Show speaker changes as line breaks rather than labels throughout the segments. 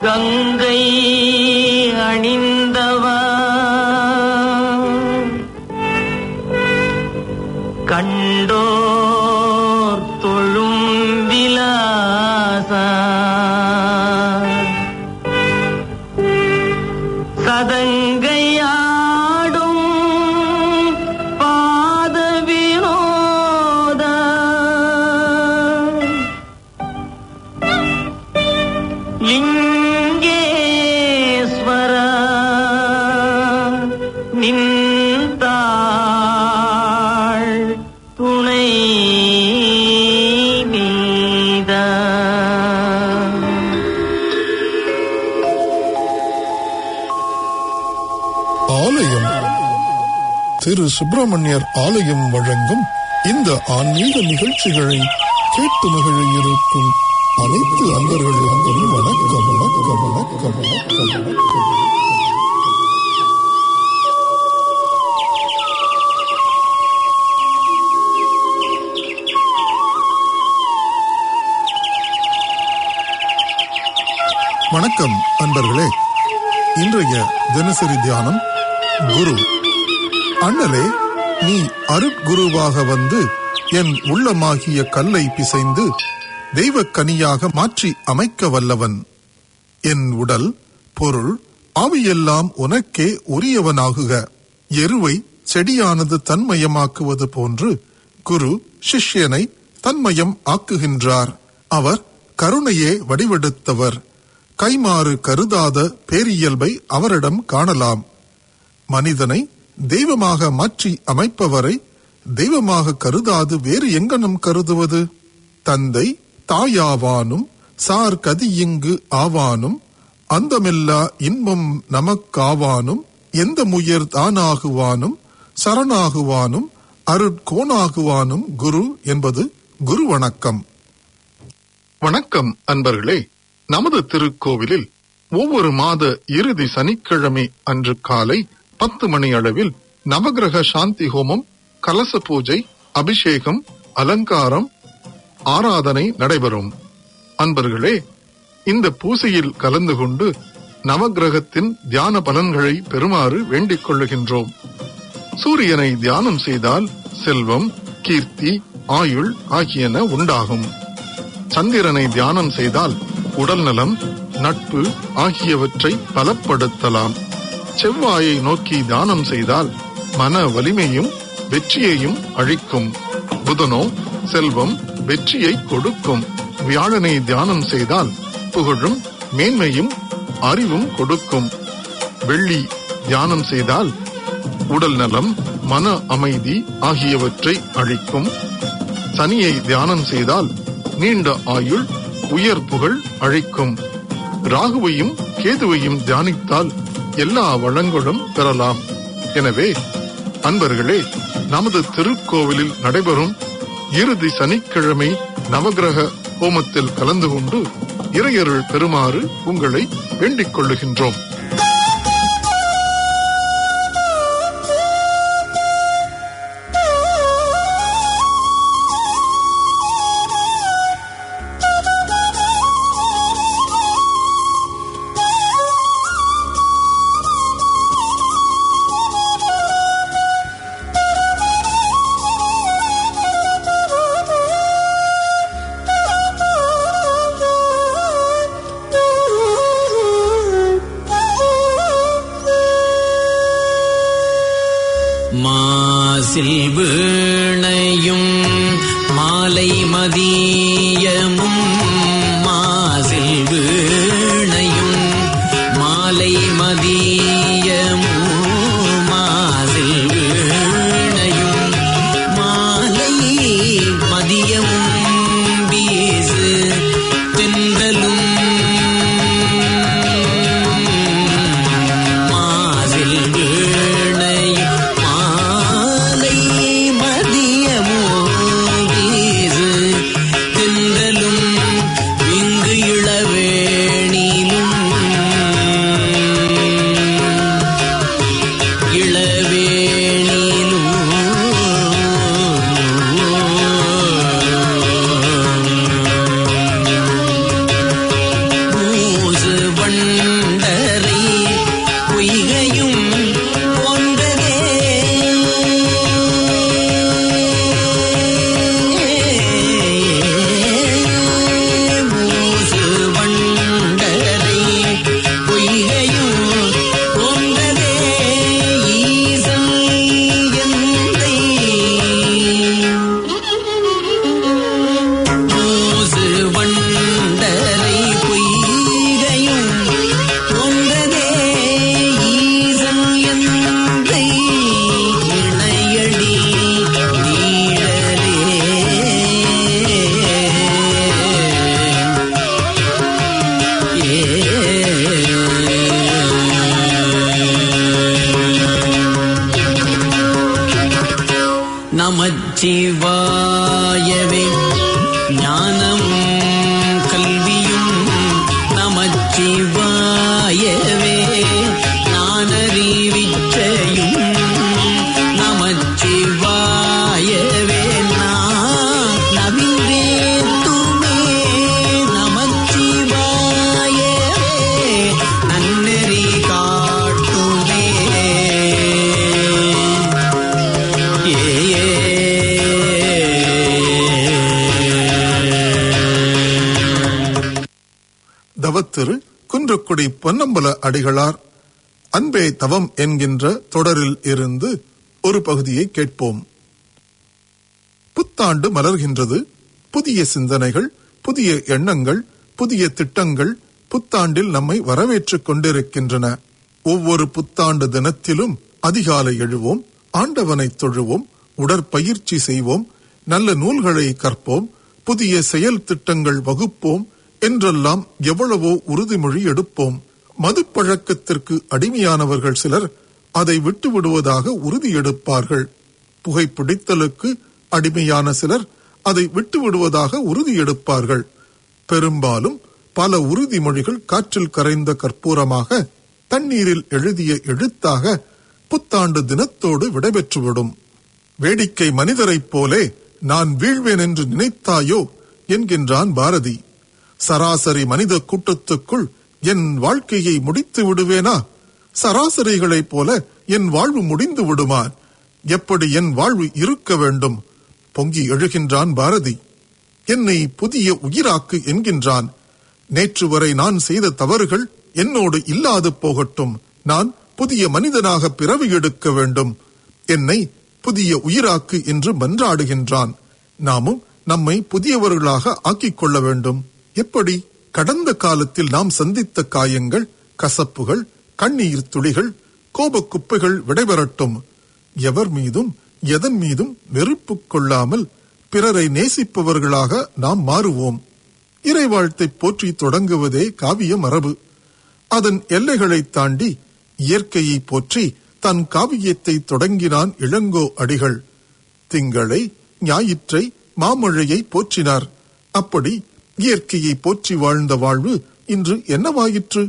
கங்கை அணிந்தவா கண்டோர் தொழும் விலாசா சதங்கையாடும் பாத வினோத லிங்கேஸ்வர நின்றாள் துணை நீதா
ஆலயம் திரு சுப்பிரமணியர் ஆலயம் வழங்கும் இந்த ஆன்மீக நிகழ்ச்சிகளை கேட்டு மகிழ இருக்கும் அனைத்து அன்பர்களுக்கும் வணக்கம் வணக்கம் வணக்கம் வணக்கம் வணக்கம் வணக்கம் அன்பர்களே இன்றைய தினசரி தியானம் குரு அண்ணலே நீ அருட்குருவாக வந்து என் உள்ளமாகிய கல்லை பிசைந்து தெய்வக் கனியாக மாற்றி அமைக்க வல்லவன் என் உடல் பொருள் ஆவியெல்லாம் உனக்கே உரியவனாகுக எருவை செடியானது தன்மயமாக்குவது போன்று குரு சிஷ்யனை தன்மயம் ஆக்குகின்றார் அவர் கருணையே வடிவெடுத்தவர் கைமாறு கருதாத பேரியல்பை அவரிடம் காணலாம் மனிதனை தெய்வமாக மாற்றி அமைப்பவரை தெய்வமாக கருதாது வேறு எங்கனம் கருதுவது தந்தை தாயாவானும் சார் கதியிங்கு ஆவானும் அந்தமில்லா இன்பம் நமக்காவானும் எந்த முயர் தானாகுவானும் சரணாகுவானும் அருட்கோணாகுவானும் குரு என்பது குரு வணக்கம் வணக்கம் அன்பர்களே நமது திருக்கோவிலில் ஒவ்வொரு மாத இறுதி சனிக்கிழமை அன்று காலை பத்து மணி அளவில் நவகிரக சாந்தி ஹோமம் கலச பூஜை அபிஷேகம் அலங்காரம் ஆராதனை நடைபெறும் அன்பர்களே இந்த பூசையில் கலந்து கொண்டு நவகிரகத்தின் தியான பலன்களை பெறுமாறு வேண்டிக் கொள்ளுகின்றோம் சூரியனை தியானம் செய்தால் செல்வம் கீர்த்தி ஆயுள் ஆகியன உண்டாகும் சந்திரனை தியானம் செய்தால் உடல் நலம் நட்பு ஆகியவற்றை பலப்படுத்தலாம் செவ்வாயை நோக்கி தியானம் செய்தால் மன வலிமையும் வெற்றியையும் அழிக்கும் புதனோ செல்வம் வெற்றியை கொடுக்கும் வியாழனை தியானம் செய்தால் புகழும் மேன்மையும் அறிவும் கொடுக்கும் வெள்ளி தியானம் செய்தால் உடல் நலம் மன அமைதி ஆகியவற்றை அழிக்கும் சனியை தியானம் செய்தால் நீண்ட ஆயுள் உயர் புகழ் அழிக்கும் ராகுவையும் கேதுவையும் தியானித்தால் எல்லா வளங்களும் பெறலாம் எனவே அன்பர்களே நமது திருக்கோவிலில் நடைபெறும் இறுதி சனிக்கிழமை நவகிரக ஹோமத்தில் கலந்து கொண்டு இறையருள் பெறுமாறு உங்களை வேண்டிக் கொள்ளுகின்றோம்
மாசில் வீணையும் மாலை மதியமும் மாசில் வீணையும் மாலை மதியமும் மாசில் வீணையும் மாலை மதியமும் வீசு தென்றலும் மாசில் வீணையும் மாலை மதியமோ வீசு தென்றலும் விங்கு இளவேணிலும் நமச்சிவாயவே ஞானமும் கல்வியும் நமச்சிவாயவே ஞானறிவிச்சையும் நமச்சிவாயவே நான் நவின்றேத்துமே நமச்சிவாயவே நன்னெறி காட்டுமே
தவத்திரு குன்றக்குடி பொன்னம்பல அடிகளார் அன்பே தவம் என்கின்ற தொடரில் இருந்து ஒரு பகுதியை கேட்போம் புத்தாண்டு மலர்கின்றது புதிய சிந்தனைகள் புதிய எண்ணங்கள் புதிய திட்டங்கள் புத்தாண்டில் நம்மை வரவேற்றுக் கொண்டிருக்கின்றன ஒவ்வொரு புத்தாண்டு தினத்திலும் அதிகாலை எழுவோம் ஆண்டவனை தொழுவோம் உடற்பயிற்சி செய்வோம் நல்ல நூல்களை கற்போம் புதிய செயல் திட்டங்கள் வகுப்போம் என்றெல்லாம் எவ்வளவோ உறுதிமொழி எடுப்போம் மதுப்பழக்கத்திற்கு அடிமையானவர்கள் சிலர் அதை விட்டு விடுவதாக உறுதி எடுப்பார்கள் புகைப்பிடித்தலுக்கு அடிமையான சிலர் அதை விட்டு விடுவதாக உறுதி எடுப்பார்கள் பெரும்பாலும் பல உறுதிமொழிகள் காற்றில் கரைந்த கற்பூரமாக தண்ணீரில் எழுதிய எழுத்தாக புத்தாண்டு தினத்தோடு விடைபெற்றுவிடும் வேடிக்கை மனிதரைப் போலே நான் வீழ்வேன் என்று நினைத்தாயோ என்கின்றான் பாரதி சராசரி மனித கூட்டத்துக்குள் என் வாழ்க்கையை முடித்து விடுவேனா சராசரிகளைப் போல என் வாழ்வு முடிந்து விடுமா எப்படி என் வாழ்வு இருக்க வேண்டும் பொங்கி எழுகின்றான் பாரதி என்னை புதிய உயிராக்கு என்கின்றான் நேற்று வரை நான் செய்த தவறுகள் என்னோடு இல்லாது போகட்டும் நான் புதிய மனிதனாக பிறவி எடுக்க வேண்டும் என்னை புதிய உயிராக்கு என்று மன்றாடுகின்றான் நாமும் நம்மை புதியவர்களாக ஆக்கிக் கொள்ள வேண்டும் எப்படி கடந்த காலத்தில் நாம் சந்தித்த காயங்கள் கசப்புகள் கண்ணீர் துளிகள் கோபக் குப்பைகள் விடைபெறட்டும் எவர் மீதும் எதன் மீதும் வெறுப்பு கொள்ளாமல் பிறரை நேசிப்பவர்களாக நாம் மாறுவோம் இறைவாழ்த்தை போற்றி தொடங்குவதே காவிய மரபு அதன் எல்லைகளை தாண்டி இயற்கையை போற்றி தன் காவியத்தை தொடங்கினான் இளங்கோ அடிகள் திங்களை ஞாயிற்றை மாமழையை போற்றினார் அப்படி இயற்கையை போற்றி வாழ்ந்த வாழ்வு இன்று என்னவாயிற்று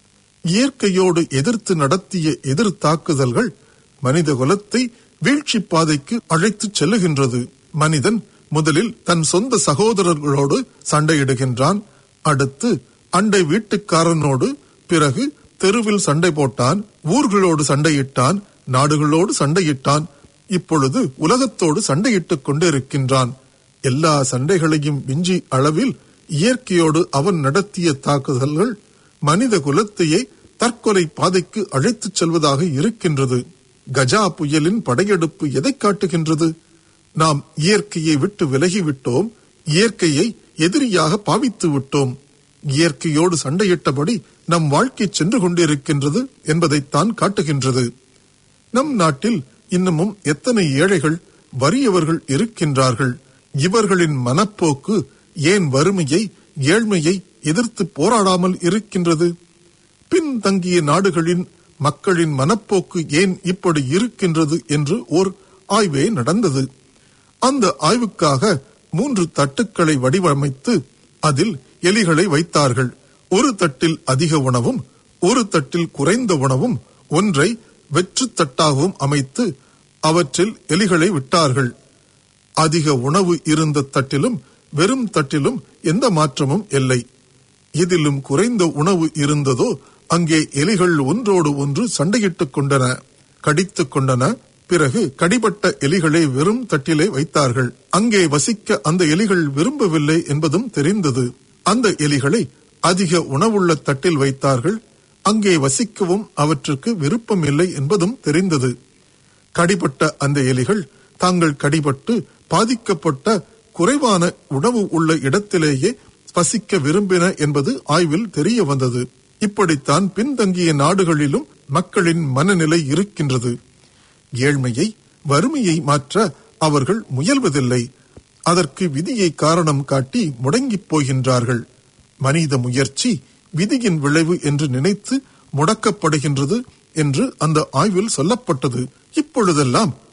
இயற்கையோடு எதிர்த்து நடத்திய எதிர் தாக்குதல்கள் மனித குலத்தை வீழ்ச்சி பாதைக்கு அழைத்துச் செல்லுகின்றது மனிதன் முதலில் தன் சொந்த சகோதரர்களோடு சண்டையிடுகின்றான் அடுத்து அண்டை வீட்டுக்காரனோடு பிறகு தெருவில் சண்டை போட்டான் ஊர்களோடு சண்டையிட்டான் நாடுகளோடு சண்டையிட்டான் இப்பொழுது உலகத்தோடு சண்டையிட்டுக் கொண்டிருக்கின்றான் எல்லா சண்டைகளையும் விஞ்சி அளவில் இயற்கையோடு அவன் நடத்திய தாக்குதல்கள் மனித குலத்தையே தற்கொலை பாதைக்கு அழைத்துச் செல்வதாக இருக்கின்றது கஜா புயலின் படையெடுப்பு எதை காட்டுகின்றது நாம் இயற்கையை விட்டு விலகிவிட்டோம் இயற்கையை எதிரியாக பாவித்து விட்டோம் இயற்கையோடு சண்டையிட்டபடி நம் வாழ்க்கை சென்று கொண்டிருக்கின்றது என்பதைத்தான் காட்டுகின்றது நம் நாட்டில் இன்னமும் எத்தனை ஏழைகள் வறியவர்கள் இருக்கின்றார்கள் இவர்களின் மனப்போக்கு ஏன் வறுமையை ஏழ்மையை எதிர்த்து போராடாமல் இருக்கின்றது பின்தங்கிய நாடுகளின் மக்களின் மனப்போக்கு ஏன் இப்படி இருக்கின்றது என்று ஓர் ஆய்வே நடந்தது அந்த ஆய்வுக்காக மூன்று தட்டுக்களை வடிவமைத்து அதில் எலிகளை வைத்தார்கள் ஒரு தட்டில் அதிக உணவும் ஒரு தட்டில் குறைந்த உணவும் ஒன்றை வெற்று தட்டாகவும் அமைத்து அவற்றில் எலிகளை விட்டார்கள் அதிக உணவு இருந்த தட்டிலும் வெறும் தட்டிலும் எந்த மாற்றமும் இல்லை இதிலும் குறைந்த உணவு இருந்ததோ அங்கே எலிகள் ஒன்றோடு ஒன்று சண்டையிட்டுக் கொண்டன கடித்துக் கொண்டன பிறகு கடிபட்ட எலிகளை வெறும் தட்டிலே வைத்தார்கள் அங்கே வசிக்க அந்த எலிகள் விரும்பவில்லை என்பதும் தெரிந்தது அந்த எலிகளை அதிக உணவுள்ள தட்டில் வைத்தார்கள் அங்கே வசிக்கவும் அவற்றுக்கு விருப்பம் இல்லை என்பதும் தெரிந்தது கடிபட்ட அந்த எலிகள் தாங்கள் கடிபட்டு பாதிக்கப்பட்ட குறைவான உணவு உள்ள இடத்திலேயே வசிக்க விரும்பின என்பது ஆய்வில் தெரிய வந்தது இப்படித்தான் பின்தங்கிய நாடுகளிலும் மக்களின் மனநிலை இருக்கின்றது ஏழ்மையை வறுமையை மாற்ற அவர்கள் முயல்வதில்லை அதற்கு விதியை காரணம் காட்டி முடங்கிப் போகின்றார்கள் மனித முயற்சி விதியின் விளைவு என்று நினைத்து முடக்கப்படுகின்றது என்று அந்த ஆய்வில் சொல்லப்பட்டது இப்பொழுதெல்லாம்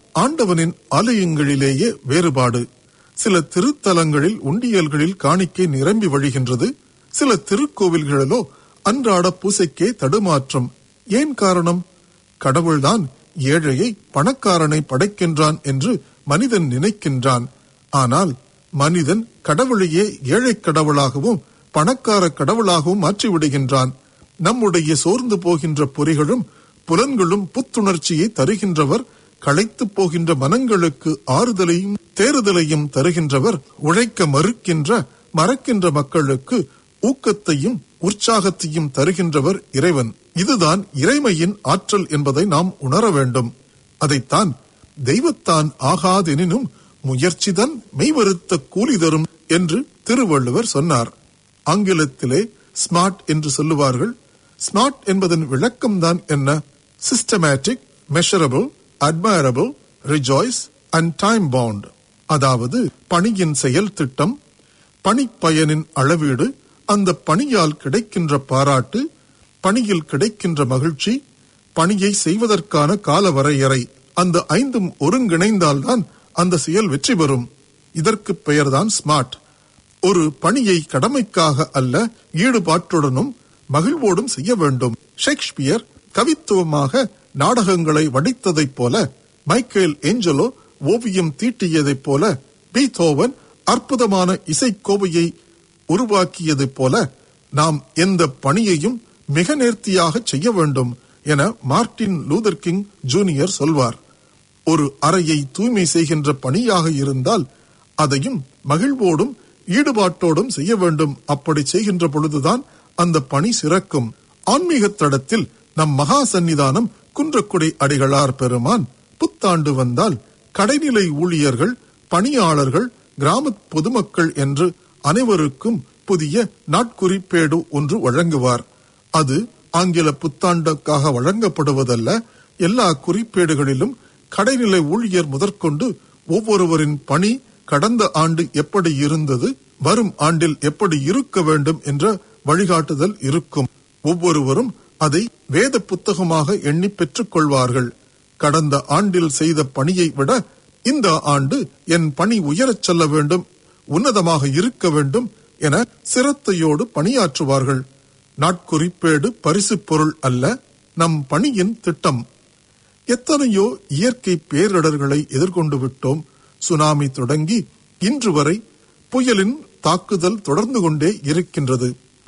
ஆண்டவனின் ஆலயங்களிலேயே வேறுபாடு சில திருத்தலங்களில் உண்டியல்களில் காணிக்கை நிரம்பி வழிகின்றது சில திருக்கோவில்களிலோ அன்றாட பூசைக்கே தடுமாற்றம் ஏன் காரணம் கடவுள்தான் ஏழையை பணக்காரனை படைக்கின்றான் என்று மனிதன் நினைக்கின்றான் ஆனால் மனிதன் கடவுளையே ஏழை கடவுளாகவும் பணக்கார கடவுளாகவும் மாற்றிவிடுகின்றான் நம்முடைய சோர்ந்து போகின்ற பொறிகளும் புலன்களும் புத்துணர்ச்சியை தருகின்றவர் களைத்து போகின்ற மனங்களுக்கு ஆறுதலையும் தேறுதலையும் தருகின்றவர் உழைக்க மறுக்கின்ற மறக்கின்ற மக்களுக்கு ஊக்கத்தையும் உற்சாகத்தையும் தருகின்றவர் இறைவன் இதுதான் இறைமையின் ஆற்றல் என்பதை நாம் உணர வேண்டும் அதைத்தான் தெய்வத்தான் ஆகாதெனினும் முயற்சிதான் மெய்வருத்த கூலி தரும் என்று திருவள்ளுவர் சொன்னார் ஆங்கிலத்திலே ஸ்மார்ட் என்று சொல்லுவார்கள் ஸ்மார்ட் என்பதன் விளக்கம்தான் என்ன systematic measurable admirable rejoice and time bound அதாவது பணியின் செயல் திட்டம் பணிப்பயனின் அளவீடு அந்த பணியால் கிடைக்கின்ற பாராட்டு பணியில் கிடைக்கின்ற மகிழ்ச்சி பணியை செய்வதற்கான கால வரையறை அந்த ஐந்தும் ஒருங்கிணைந்தால்தான் அந்த செயல் வெற்றி பெறும் இதற்கு பெயர்தான் ஸ்மார்ட் ஒரு பணியை கடமைக்காக அல்ல ஈடுபாட்டுடனும் மகிழ்வோடும் செய்ய வேண்டும் ஷேக்ஸ்பியர் கவித்துவமாக நாடகங்களை வடித்ததைப் போல மைக்கேல் ஏஞ்சலோ ஓவியம் தீட்டியதைப் போல பீத்தோவன் அற்புதமான இசைக்கோவையை உருவாக்கியதைப் போல நாம் எந்த பணியையும் மிக நேர்த்தியாக செய்ய வேண்டும் என மார்ட்டின் லூதர் கிங் ஜூனியர் சொல்வார் ஒரு அறையை தூய்மை செய்கின்ற பணியாக இருந்தால் அதையும் மகிழ்வோடும் ஈடுபாட்டோடும் செய்ய வேண்டும் அப்படி செய்கின்ற பொழுதுதான் அந்த பணி சிறக்கும் ஆன்மீக தடத்தில் நம் மகா சந்நிதானம் குன்றக்குடி அடிகளார் பெருமான் புத்தாண்டு வந்தால் கடைநிலை ஊழியர்கள் பணியாளர்கள் கிராம பொதுமக்கள் என்று அனைவருக்கும் புதிய நாட்குறிப்பேடு ஒன்று வழங்குவார் அது ஆங்கில புத்தாண்டுக்காக வழங்கப்படுவதல்ல எல்லா குறிப்பேடுகளிலும் கடைநிலை ஊழியர் முதற்கொண்டு ஒவ்வொருவரின் பணி கடந்த ஆண்டு எப்படி இருந்தது வரும் ஆண்டில் எப்படி இருக்க வேண்டும் என்ற வழிகாட்டுதல் இருக்கும் ஒவ்வொருவரும் அதை வேத புத்தகமாக எண்ணி பெற்றுக் கொள்வார்கள் கடந்த ஆண்டில் செய்த பணியை விட இந்த ஆண்டு என் பணி உயரச் செல்ல வேண்டும் உன்னதமாக இருக்க வேண்டும் என சிரத்தையோடு பணியாற்றுவார்கள் நாட்குறிப்பேடு பரிசு பொருள் அல்ல நம் பணியின் திட்டம் எத்தனையோ இயற்கை பேரிடர்களை எதிர்கொண்டு விட்டோம் சுனாமி தொடங்கி இன்று வரை புயலின் தாக்குதல் தொடர்ந்து கொண்டே இருக்கின்றது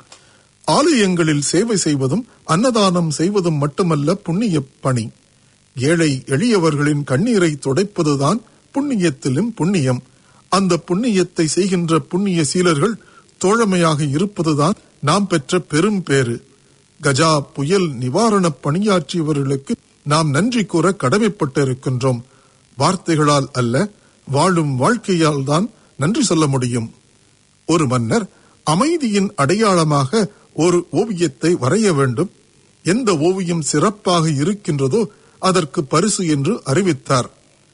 ஆலயங்களில் சேவை செய்வதும் அன்னதானம் செய்வதும் மட்டுமல்ல புண்ணிய பணி ஏழை எளியவர்களின் கண்ணீரை துடைப்பதுதான் புண்ணியத்திலும் புண்ணியம் அந்த புண்ணியத்தை செய்கின்ற புண்ணிய சீலர்கள் தோழமையாக இருப்பதுதான் நாம் பெற்ற பெரும் பேறு கஜா புயல் நிவாரண பணியாற்றியவர்களுக்கு நாம் நன்றி கூற கடமைப்பட்டிருக்கின்றோம் வார்த்தைகளால் அல்ல வாழும் வாழ்க்கையால் தான் நன்றி சொல்ல முடியும் ஒரு மன்னர் அமைதியின் அடையாளமாக ஒரு ஓவியத்தை வரைய வேண்டும் எந்த ஓவியம் சிறப்பாக இருக்கின்றதோ அதற்கு பரிசு என்று அறிவித்தார்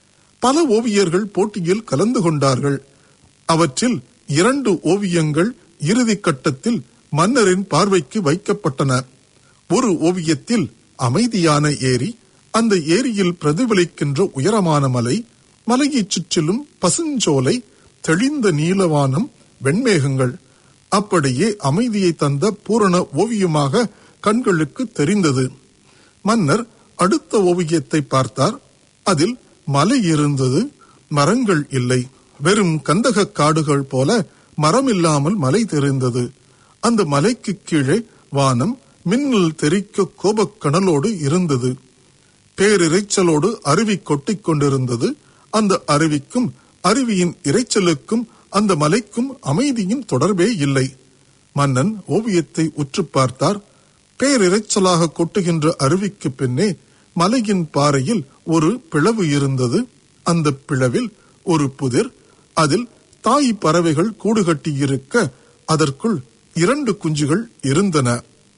பல ஓவியர்கள் போட்டியில் கலந்து கொண்டார்கள் அவற்றில் இரண்டு ஓவியங்கள் இறுதி கட்டத்தில் மன்னரின் பார்வைக்கு வைக்கப்பட்டன ஒரு ஓவியத்தில் அமைதியான ஏரி அந்த ஏரியில் பிரதிபலிக்கின்ற உயரமான மலை மலையைச் சுற்றிலும் பசுஞ்சோலை தெளிந்த நீலவானம் வெண்மேகங்கள் அப்படியே அமைதியை தந்த பூரண ஓவியமாக கண்களுக்கு தெரிந்தது மன்னர் அடுத்த ஓவியத்தை பார்த்தார் அதில் மலை இருந்தது மரங்கள் இல்லை வெறும் கந்தக காடுகள் போல மரம் இல்லாமல் மலை தெரிந்தது அந்த மலைக்கு கீழே வானம் மின்னல் தெரிக்க கோபக்கடலோடு இருந்தது பேரிரைச்சலோடு அருவி கொட்டிக் கொண்டிருந்தது அந்த அருவிக்கும் அருவியின் இரைச்சலுக்கும் அந்த மலைக்கும் அமைதியின் தொடர்பே இல்லை மன்னன் ஓவியத்தை உற்று பார்த்தார் பேரிரைச்சலாக கொட்டுகின்ற அருவிக்கு பின்னே மலையின் பாறையில் ஒரு பிளவு இருந்தது அந்த பிளவில் ஒரு புதிர் அதில் தாய் பறவைகள் கூடு கட்டியிருக்க அதற்குள் இரண்டு குஞ்சுகள் இருந்தன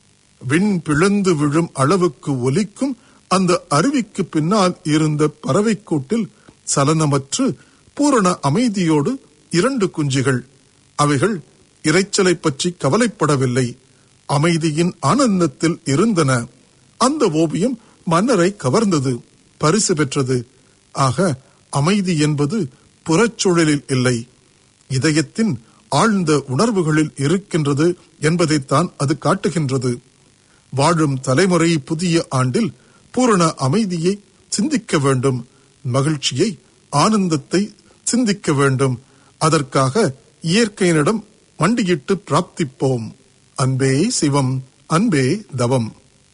விண் பிளந்து விழும் அளவுக்கு ஒலிக்கும் அந்த அருவிக்கு பின்னால் இருந்த பறவைக்கூட்டில் சலனமற்று பூரண அமைதியோடு இரண்டு குஞ்சுகள் அவைகள் இரைச்சலை பற்றி கவலைப்படவில்லை அமைதியின் ஆனந்தத்தில் இருந்தன அந்த ஓவியம் மன்னரை கவர்ந்தது பரிசு பெற்றது ஆக அமைதி என்பது புறச்சூழலில் இல்லை இதயத்தின் ஆழ்ந்த உணர்வுகளில் இருக்கின்றது என்பதைத்தான் அது காட்டுகின்றது வாழும் தலைமுறை புதிய ஆண்டில் பூரண அமைதியை சிந்திக்க வேண்டும் மகிழ்ச்சியை ஆனந்தத்தை சிந்திக்க வேண்டும் அதற்காக இயற்கையினிடம் மண்டியிட்டு பிரார்த்திப்போம் அன்பே சிவம் அன்பே தவம்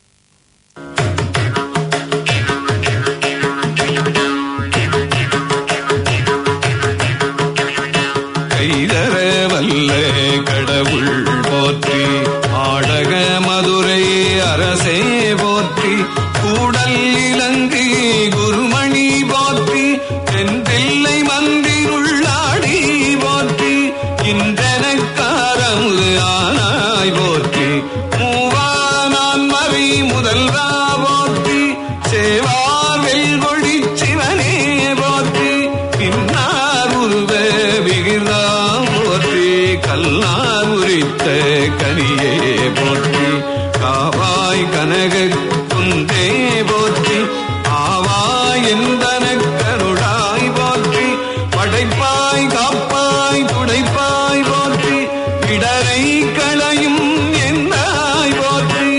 கைதர வல்ல கடவுள் போற்றி ஆடக மதுரை அரசே போற்றி கூடல் இலங்கை குருமணி போற்றி தென்தில்லை மந்திருள்ளாடி போற்றி இன்றனக்காரமுது ஆனாய் போற்றி மூவானான் மறை முதல்வா போற்றி சேவார் வெல்கொடி சிவனே போற்றி பின்னார் உருவ விகிதா போற்றி கல்லார் உரித்த கனியே போற்றி காவாய் கனக குந்தே போற்றி ஆவாய் எந்தனக் கருடாய் போற்றி படைப்பாய் காப்பாய் துடைப்பாய் போற்றி இடரை களையும் எந்தாய் போற்றி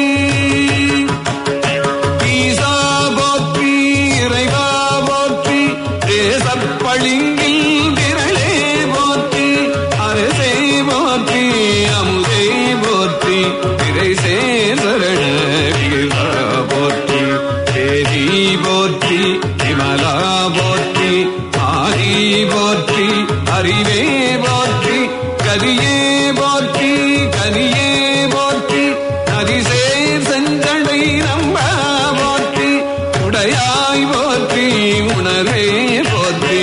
ஈசா போற்றி இறைவா போற்றி தேசப்பளிங்கில் திரளே போற்றி அரசே போற்றி அமுதே போற்றி திரைசே சரண வீரா போற்றி தேவி போற்றி விமலா போற்றி ஆதி போற்றி அறிவே போற்றி கதியே போற்றி கனியே போற்றி நதிசே செஞ்சடை நம்ப போற்றி உடையாய் போற்றி உணரே போற்றி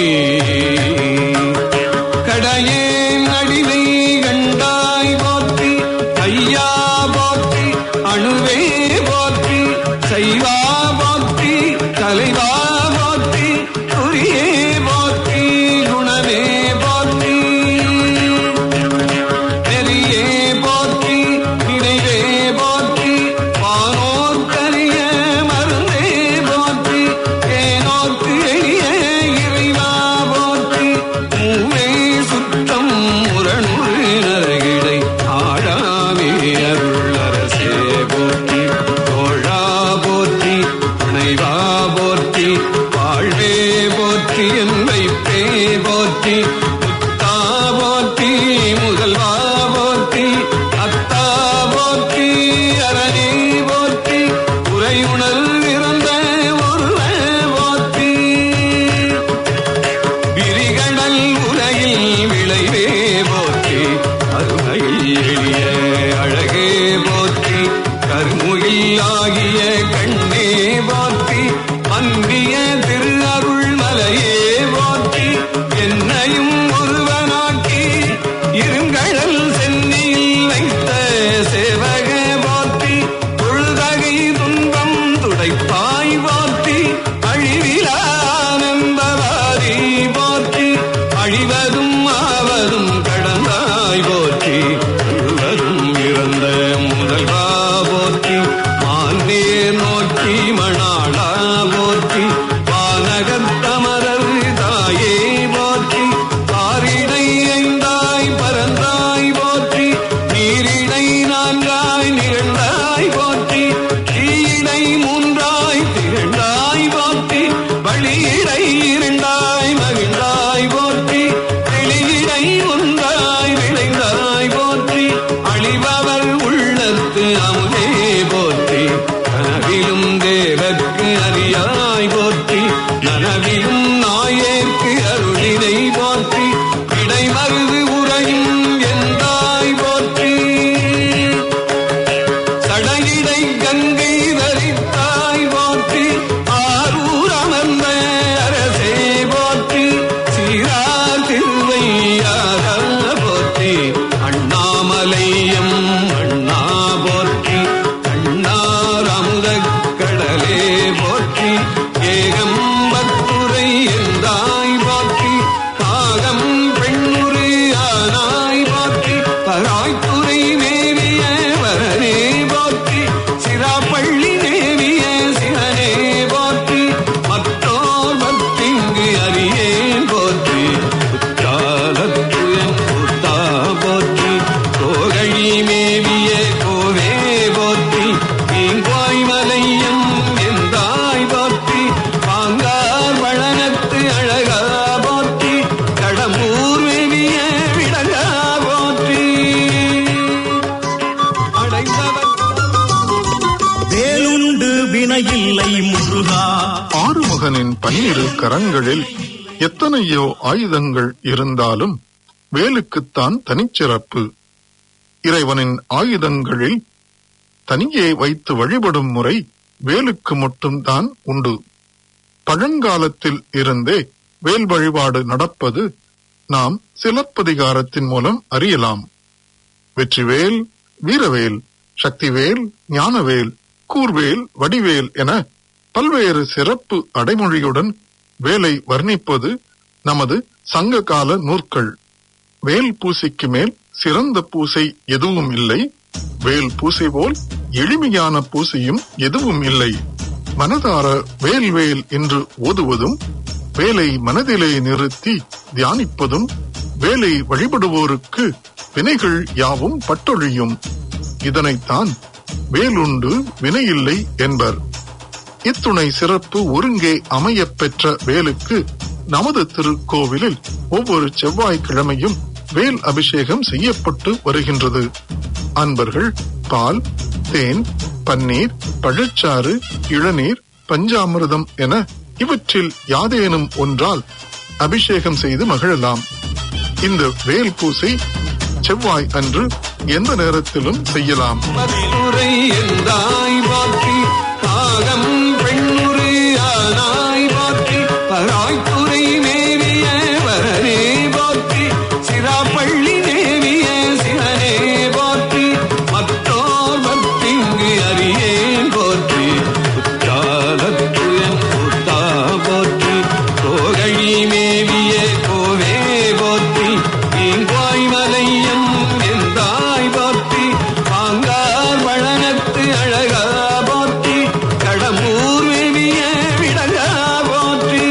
கடையே நடிவை கண்டாய் போற்றி ஐயா போற்றி அணுவே போற்றி சைவா போற்றி தலைவா போற்றி குறியே போற்றி குணமே போற்றி நெறியே போற்றி நினைவே போற்றி வானோர் கரிய மருந்தே போற்றி ஏனோர்க்கு எளிய இறைவா போற்றி மூவே சுத்தம் முரணுறு நரகிடை ஆடாமே அருளரசே போற்றி தோழா போற்றி துணைவா போற்றி வாழ்வே போற்றி என் வைப்பே போற்றி முத்தா போற்றி முதல்வா போற்றி அத்தா போற்றி அரணே போற்றி உரையுணல் இறந்த ஒருவ போற்றி விரிகடல் உலகில் விளைவே போற்றி அருமையில் எளிய அழகே போற்றி கருமுகில் ஆகிய கண்ணே போற்றி அன்பிய திரு அருள் மலையே போற்றி என்னையும் ஒருவனாக்கி இருங்கடல் சென்னியில் வைத்த சேவக போற்றி தொழுதகை துன்பம் துடைப்பாய் போற்றி அழிவிலானந்தவாரி போற்றி அழிவதும் ஆவதும் கடந்தாய் போற்றி முழுவதும் இறந்த முதல்வா போற்றி மான்னே நோக்கி மணாளா போற்றி வான பீங்காய் மலையம் எந்தாய் போற்றி பாங்கார் வளனத்து அழகா போற்றி கடம்பூர் வெவிய விடங்கா போற்றி அடைந்தவர்
வேலுண்டு வினையில்லை முருகா
ஆறுமுகனின் பன்னிரு கரங்களில் எத்தனையோ ஆயுதங்கள் இருந்தாலும் வேலுக்குத்தான் தனிச்சிறப்பு இறைவனின் ஆயுதங்களில் தனியே வைத்து வழிபடும் முறை வேலுக்கு மட்டும்தான் உண்டு பழங்காலத்தில் இருந்தே வேல் வழிபாடு நடப்பது நாம் சிலப்பதிகாரத்தின் மூலம் அறியலாம் வெற்றிவேல் வீரவேல் சக்திவேல் ஞானவேல் கூர்வேல் வடிவேல் என பல்வேறு சிறப்பு அடைமொழியுடன் வேலை வர்ணிப்பது நமது சங்ககால நூற்கள் வேல் பூசைக்கு மேல் சிறந்த பூசை எதுவும் இல்லை வேல் பூசை போல் எளிமையான பூசையும் எதுவும் இல்லை மனதார வேல் வேல் என்று ஓதுவதும் வேலை மனதிலே நிறுத்தி தியானிப்பதும் வேலை வழிபடுவோருக்கு வினைகள் யாவும் பட்டொழியும் இதனைத்தான் வேலுண்டு வினையில்லை என்பர் இத்துணை சிறப்பு ஒருங்கே அமையப் பெற்ற வேலுக்கு நமது திருக்கோவிலில் ஒவ்வொரு செவ்வாய்க்கிழமையும் வேல் அபிஷேகம் செய்யப்பட்டு வருகின்றது அன்பர்கள் பால் தேன் பன்னீர் பழச்சாறு இளநீர் பஞ்சாமிர்தம் என இவற்றில் யாதேனும் ஒன்றால் அபிஷேகம் செய்து மகிழலாம் இந்த வேல் பூசை செவ்வாய் அன்று எந்த நேரத்திலும் செய்யலாம்
மத்துரை எந்தாய் போற்றி காகம் பெண்ணுரு ஆனாய் போற்றி பராய்த்துறை மேவிய வரனே போற்றி சிராப்பள்ளி மேவிய சிவனே போற்றி மற்றோர் பத்திங்கு அறியேன் போற்றி குற்றாலத்து என் கூத்தா போற்றி கோகழி மேவிய கோவே போற்றி தீங்காய் மலையம் எந்தாய் போற்றி பாங்கார் வளனத்து அழகா போற்றி கடம்பூர் மேவிய விடகா போற்றி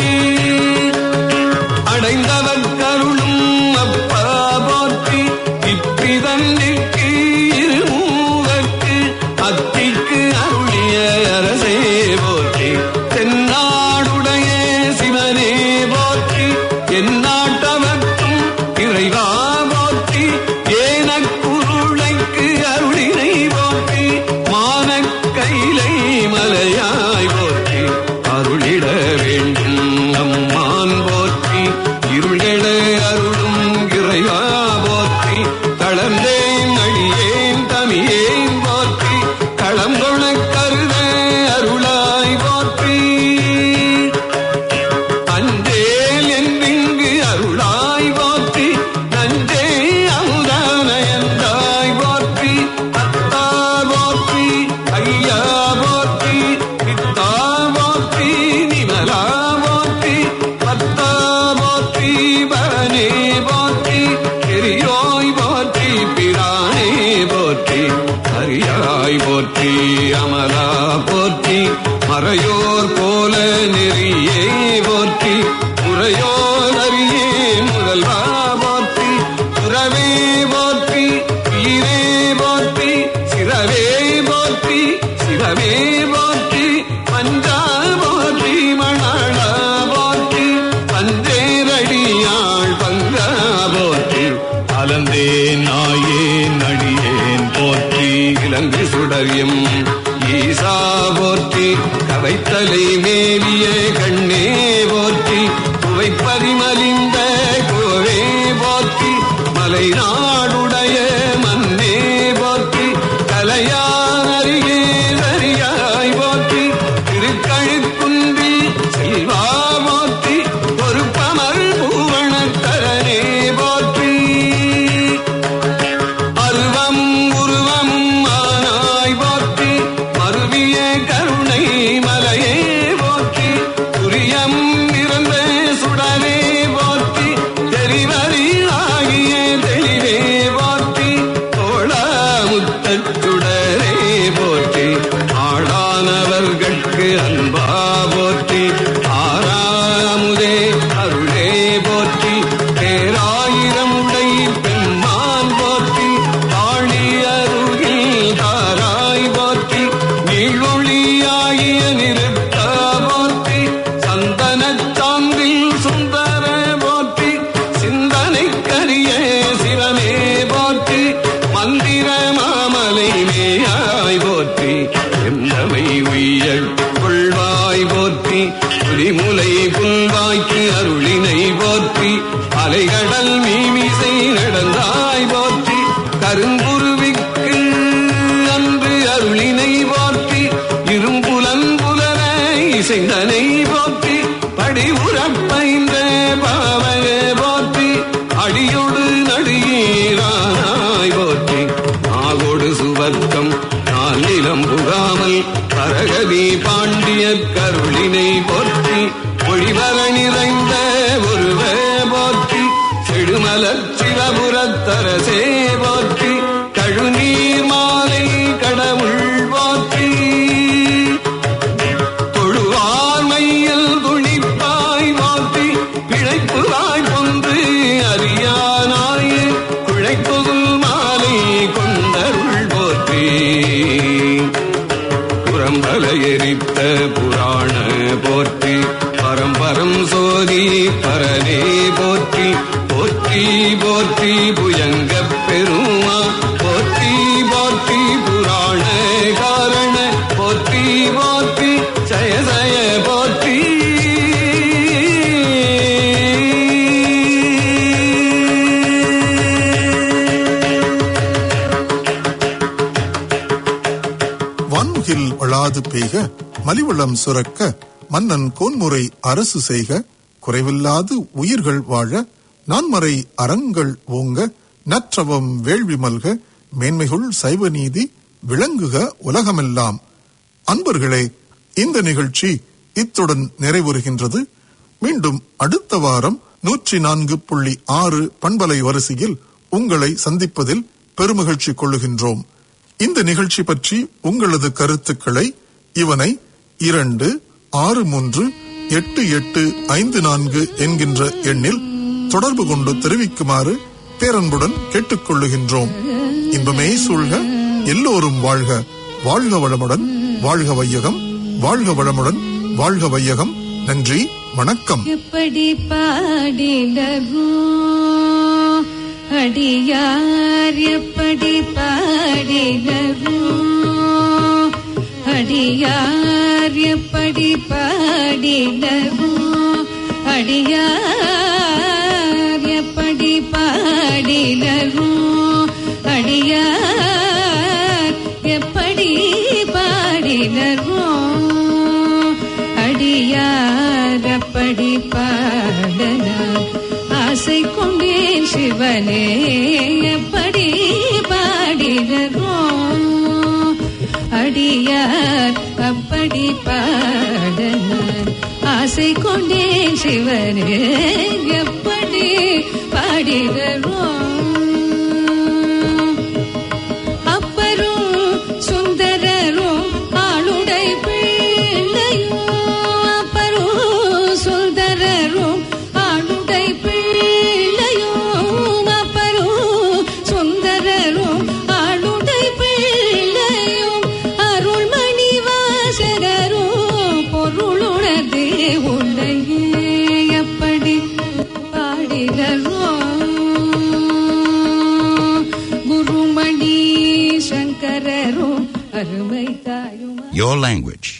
அடைந்தவர் கருளும் அப்பா போற்றி இப்பிதன்னிற்கு இருமூவர்க்கு அத்திக்கு அருளிய அரசே போற்றி தென்னாடுடைய சிவனே போற்றி எந்நாட்டவர்க்கும் இறைவா போற்றி ஏனக்குருளைக்கு அருளினை போற்றி மானக் கைலை மலையாய் போற்றி அருளிட வேண்டும் அம்மான் போற்றி இருளெட அருளும் இறைவா போற்றி தளர்ந்தேன் அடியேன் தமியேன் போற்றி களங்கொண கருத அருளாய் போற்றி அஞ்சேல் என்றிங்கு அருளாய் போற்றி நஞ்சே அமுதானயந்தாய் போற்றி அத்தா போற்றி ஐயா போற்றி பித்தா போற்றி நிமலா போற்றி பத்தா போற்றி பரனே போற்றி பெரியோய் போற்றி பிரானே போற்றி ஹரியாய் போற்றி அமலா போற்றி மறையோர் போல நெறியே போற்றி உரையோர் அறியே முதல்வா போற்றி புறவே போற்றி ஈரே போற்றி சிறவே போற்றி சிவமே போற்றி பஞ்சா போற்றி மணாளா போற்றி பஞ்சேரடியாள் பங்கா போற்றி அலந்தேன் நாயேன் நடியேன் போற்றி இலங்கு சுடரியம் ஈசா போற்றி கவைத்தலை மேவிய கண்ணே போற்றி குவைப்பரிமலிந்த கோவே போற்றி மலை நாடுடைய மன்னே போற்றி கலையான் அருகே சரியாய் போற்றி திருக்கழுக்குன்றி செல்வா போற்றி பொறுப்பமர் பூவணத்தரனே போற்றி அருவம் உருவம் ஆனாய் போற்றி மருவிய கருணை மலையே போற்றி நீழொழியாகிய நிறுத்த போற்றி சந்தனச் சாந்தில் சுந்தர போற்றி சிந்தனைக்கரிய சிவமே போற்றி மந்திர மாமலை மேயாய் போற்றி எந்தமை உய்ய கொள்வாய் போற்றி புலிமுலை புல்வாய்க்கு அருளினை போற்றி அலைகடல் மீமிசை நடந்தாய் போற்றி கருங்குருவிக்கு அன்று அருளினை போற்றி இரும்புலன்புலர இசைந்தனை போற்றி படி உறப்பைந்த பாவக போற்றி அடியொடு நடுகிறாய் போற்றி நாகோடு சுவர்க்கம் நான் நிலம் புகாமல் பரகதி பாண்டிய கருளினை போற்றி ஒளிவர நிறைந்த ஒருவ போற்றி செடுமலர் சிவபுரத்தரசே போற்றி கழுநீர் மாலை கடவுள் போற்றி தொழுவார் மையல் துணிப்பாய் போற்றி பிழைப்புவாய் பொன்று அறியானாய் குழைப்புகுல் மாலை கொண்டருள் போற்றி புறம்பல எரித்த புராண போற்றி பரம்பரம் சோதி பரனே போற்றி போற்றி போற்றி புயங்க பெருமா போற்றி போற்றி புராண காரண போற்றி போற்றி ஜய ஜய போற்றி
வான்முகில் வளாது பெய்க மலிவளம் சுரக்க மன்னன் கோன்முறை அரசு செய்க குறைவில்லாது உயிர்கள் வாழ நான்மறை அறங்கள் ஓங்க நற்றவம் வேள்வி மல்க மேன்மைகுள் சைவ நீதி விளங்குக உலகமெல்லாம் அன்பர்களே இந்த நிகழ்ச்சி இத்துடன் நிறைவுறுகின்றது மீண்டும் அடுத்த வாரம் நூற்றி நான்கு புள்ளி ஆறு பண்பலை வரிசையில் உங்களை சந்திப்பதில் பெருமகிழ்ச்சி கொள்ளுகின்றோம் இந்த நிகழ்ச்சி பற்றி உங்களது கருத்துக்களை இவனை இரண்டு ஆறு மூன்று எட்டு எட்டு ஐந்து நான்கு என்கின்ற எண்ணில் தொடர்பு கொண்டு தெரிவிக்குமாறு பேரன்புடன் கேட்டுக்கொள்ளுகின்றோம் இன்பமே சூழ்க எல்லோரும் வாழ்க வாழ்க வளமுடன் வாழ்க வையகம் வாழ்க வளமுடன் வாழ்க வையகம் நன்றி வணக்கம்
எப்படி பாடினரோ அடியார் எப்படி பாடினரோ அடியார் எப்படி பாடினரோ அடியார் எப்படி பாடினரோ அடியார் எப்படி பாடினரோ அடியார் அப்படி பாடலாம் ஆசை கொண்டேன் சிவனே எப்படி பாடினரோ அடியார் அப்படி பாடலாம் ஆசை கொண்டேன் சிவனே எப்படி பாடினரோ அப்பரும் சுந்தரரும் ஆளுடை பிள்ளையும் அப்பரும் சுந்தரரும் ஆளுடை பிள்ளையும் அப்பரும் சுந்தரரும் ஆளுடை பிள்ளையும் அருள்மணி வாசகரும் பொருளுணர்ந்தே உன்னையே எப்படி பாடினரோ குருமணி சங்கரரும் அருமை தாயுமா
Your language,